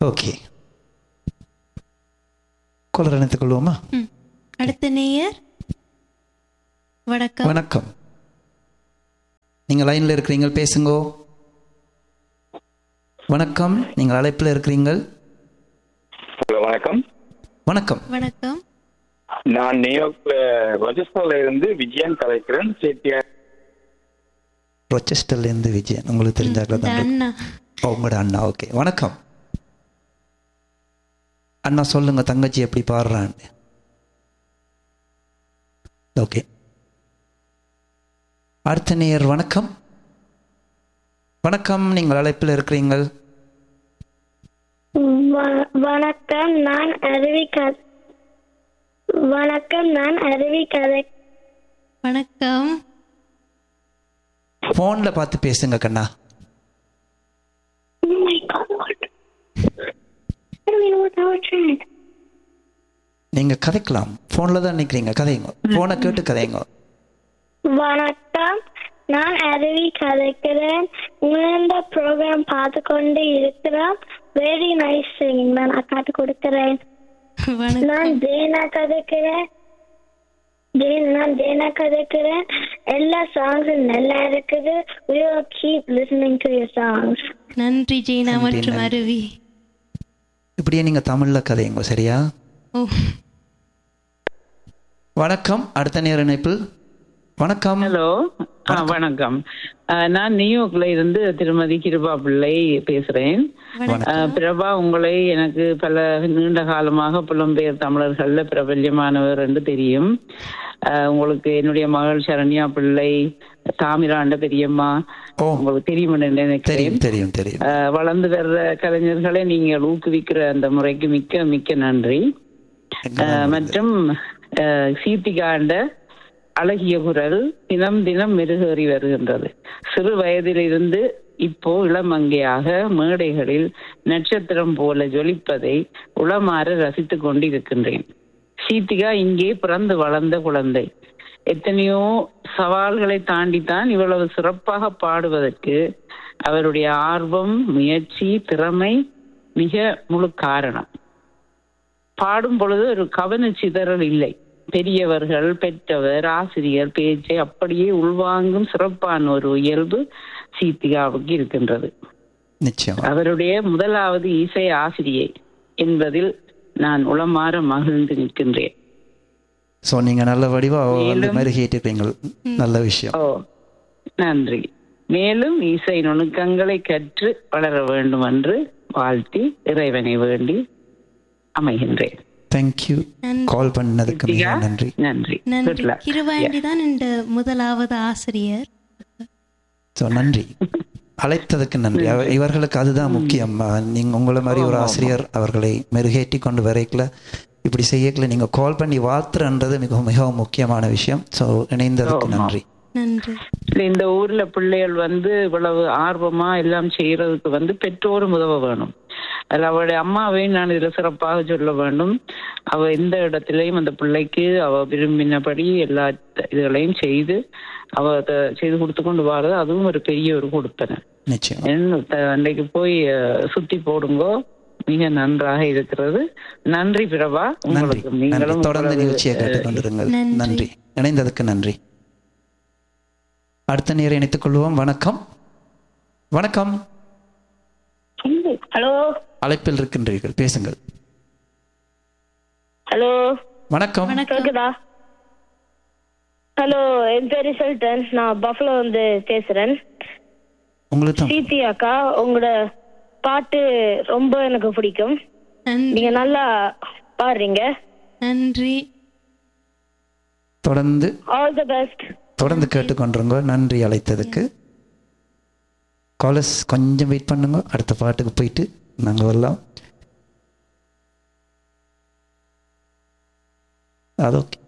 Okay collar அணைத்துக் கொள்வோமா ம். அடுத்த நேயர் வணக்கம் வணக்கம் நீங்கள் லைனில் இருக்கிறீங்க பேசுங்கோ வணக்கம் நீங்கள் அழைப்பில் இருக்கிறீங்கள் ஹலோ வணக்கம் வணக்கம் வணக்கம் நான் நியூயார்க்ல ராஜஸ்தான்ல இருந்து விஜயன் கலைக்கிறேன் சேத்தியார் ரொச்செஸ்டர்லேருந்து விஜயன் உங்களுக்கு தெரிஞ்சாக்க இந்த தான் அண்ணா ஓ, உங்களோட அண்ணா ஓகே வணக்கம் அண்ணா சொல்லுங்க தங்கச்சி எப்படி பாடுறான்னு ஓகே அடுத்த நேயர் வணக்கம் வணக்கம் நீங்கள் அழைப்பில் இருக்கிறீங்கள் வ- வணக்கம் நான் அருவி கதை வணக்கம் நான் அருவி கதை வணக்கம் ஃபோனில் பார்த்து பேசுங்க கண்ணா Oh my God, what? I don't even know what I was trying. நீங்கள் கதைக்கலாம் ஃபோனில் தான் நிற்கிறீங்க கதைங்க ஃபோனை கேட்டு கதைங்க வணக்கம் நான் அருவி கதைக்கிறேன் உங்களோட ப்ரோக்ராம் பார்த்து கொண்டு இருக்கிறோம் வெரி நைஸ் சிங்கிங் நான் காட்டு கொடுக்கிறேன் வணக்கம் நான் ஜெயனா கதைக்கிறேன் ஜெயன் நான் ஜெயனா கதைக்கிறேன் எல்லா சாங்ஸும் நல்லா இருக்குது we will keep listening to your songs நன்றி ஜெய்னா நன்றி, மற்றும் நன்றி. அருவி இப்படியே நீங்கள் தமிழில் கதைங்க சரியா ஓ வணக்கம் அடுத்த நேர இணைப்பில் வணக்கம் ஹலோ ஆ வணக்கம் ஆ, நான் நியூயார்க்ல இருந்து திருமதி கிருபா பிள்ளை பேசுறேன் ஆ, பிரபா உங்களை எனக்கு பல நீண்ட காலமாக புலம்பெயர் தமிழர்கள்ல பிரபல்யமானவர் என்று தெரியும் ஆ, உங்களுக்கு என்னுடைய மகள் சரண்யா பிள்ளை தாமிராண்ட பெரியம்மா ஓ. உங்களுக்கு தெரியும் என்று நினைக்கிறேன் தெரியும் தெரியும் தெரியும் ஆ, வளர்ந்து வர்ற கலைஞர்களை நீங்கள் ஊக்குவிக்கிற அந்த முறைக்கு மிக்க மிக்க நன்றி ஆஹ் மற்றும் ஆஹ் சீத்திகாண்ட அழகிய குரல் தினம் தினம் மெருகேறி வருகின்றது சிறு வயதிலிருந்து இப்போ இளமங்கையாக மேடைகளில் நட்சத்திரம் போல ஜொலிப்பதை உளமாற ரசித்துக் கொண்டிருக்கின்றேன் சீத்திகா இங்கே பிறந்து வளர்ந்த குழந்தை எத்தனையோ சவால்களை தாண்டித்தான் இவ்வளவு சிறப்பாக பாடுவதற்கு அவருடைய ஆர்வம் முயற்சி திறமை மிக முழு காரணம் பாடும் பொழுது ஒரு கவன சிதறல் இல்லை பெரியவர்கள் பெற்றவர் ஆசிரியர் பேச்சை அப்படியே உள்வாங்கும் சிறப்பான ஒரு இயல்பு சீத்திகாவுக்கு இருக்கின்றது நிச்சயம் அவருடைய முதலாவது இசை ஆசிரியை என்பதில் நான் உளமாற மகிழ்ந்து நிற்கின்றேன் ஸோ நீங்கள் நல்ல வடிவாக வந்து மேலும்- மெருகேற்றிருக்கீங்க நல்ல விஷயம் ஓ நன்றி மேலும் இசை நுணுக்கங்களை கற்று வளர வேண்டும் என்று வாழ்த்தி இறைவனை வேண்டி அமைகின்றேன் தேங்க்யூ நன்றி. கால் பண்ணதுக்கு மிக சீத்திகா, நன்றி நன்றி Good நன்றி luck. கிருவாண்டி தான் இந்த முதலாவது ஆசிரியர் ஸோ நன்றி அழைத்ததுக்கு நன்றி அவ- இவர்களுக்கு அதுதான் முக்கியம் அஹ், நீங்க உங்களை மாதிரி ஒரு ஆசிரியர் அவர்களை மெருகேற்றி கொண்டு வரைக்கல இப்படி செய்யக்கல நீங்க கால் பண்ணி வாழ்த்துறன்றது மிகவும் மிகவும் முக்கியமான விஷயம் ஸோ இணைந்ததுக்கு ஆமா. நன்றி நன்றி இல்ல, இந்த ஊர்ல பிள்ளைகள் வந்து இவ்வளவு ஆர்வமா எல்லாம் செய்யறதுக்கு வந்து பெற்றோரும் உதவ வேணும் அதுல அவளுடைய அம்மாவையும் நான் இதுல சிறப்பாக சொல்ல வேண்டும் அவ எந்த இடத்திலையும் அந்த பிள்ளைக்கு அவ விரும்பினபடி எல்லா இதுகளையும் செய்து அவ அதை செய்து கொடுத்து கொண்டு வாரது அதுவும் ஒரு பெரிய ஒரு கொடுப்பனை நிச்சயம் என்ன, த- அன்னைக்கு போய் அஹ், சுத்தி போடுங்கோ மிக நன்றாக இருக்கிறது நன்றி பிரபா நன்றி உங்களுக்கு நன்றி நீங்களும் தொடர்ந்து உங்களது, நிகழ்ச்சியை அஹ், கேட்டுக்கொண்டிருங்கள் நன்றி. நன்றி இணைந்ததுக்கு நன்றி அடுத்த நேரம் இணைத்துக் கொள்வோம் வணக்கம் வணக்கம் ஹலோ அழைப்பில் இருக்கின்றீர்கள் பேசுங்கள் ஹலோ வணக்கம் வணக்கம் கேக்குதா ஹலோ என் பேரு செல்டன் நான் பஃபலோ வந்து பேசுறேன் உங்களுக்கு தான் சீத்தி அக்கா உங்களோட பாட்டு ரொம்ப எனக்கு பிடிக்கும் நன்றி நீங்க நல்லா பாடுறீங்க நன்றி தொடர்ந்து ஆல் தி பெஸ்ட் தொடர்ந்து கேட்டுக்கொண்டிருங்க நன்றி அழைத்ததுக்கு காலர்ஸ் கொஞ்சம் வெயிட் பண்ணுங்க அடுத்த பாட்டுக்கு போயிட்டு நாங்கள் வரலாம் அது ஓகே